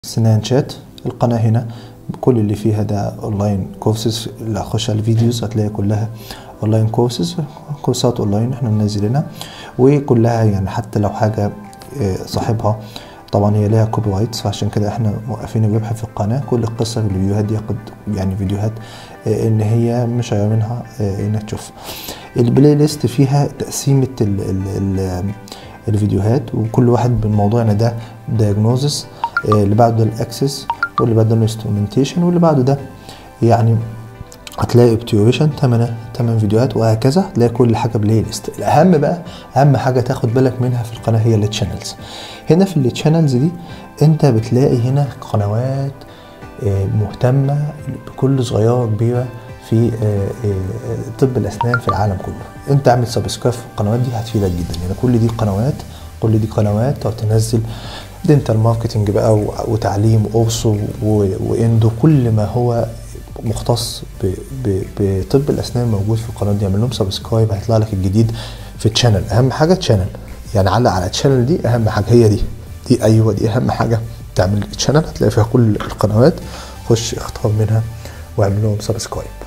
سنان شات القناة هنا كل اللي فيها ده اونلاين كورسز اللي هخش على الفيديوز هتلاقي كلها اونلاين كورسز كورسات اونلاين احنا منزلينها وكلها يعني حتى لو حاجة آه، صاحبها طبعا هي ليها كوبي رايتس فعشان كده احنا موقفين الربح في القناة كل القصة في الفيديوهات دي قد يعني فيديوهات آه، ان هي مش منها آه، انك تشوف البلاي ليست فيها تقسيمة ال ال ال الفيديوهات وكل واحد من موضوعنا ده diagnosis آه، اللي بعده الاكسس واللي بعده الانسترومنتيشن واللي بعده ده يعني هتلاقي اوبتيويشن 8 8 فيديوهات وهكذا هتلاقي كل حاجه بلاي ليست الاهم بقى اهم حاجه تاخد بالك منها في القناه هي التشانلز هنا في التشانلز دي انت بتلاقي هنا قنوات آه، مهتمه بكل صغيره وكبيره في آه، آه، طب الاسنان في العالم كله انت اعمل سبسكرايب في القنوات دي هتفيدك جدا يعني كل دي قنوات كل دي قنوات تقعد تنزل دينتال ماركتنج بقى و- وتعليم واورسو و- واندو كل ما هو مختص ب- ب- بطب الاسنان موجود في القناه دي اعمل لهم سبسكرايب هيطلع لك الجديد في الشانل اهم حاجه تشانل يعني علق على الشانل دي اهم حاجه هي دي دي ايوه دي اهم حاجه تعمل الشانل هتلاقي فيها كل القنوات خش اختار منها واعمل لهم سبسكرايب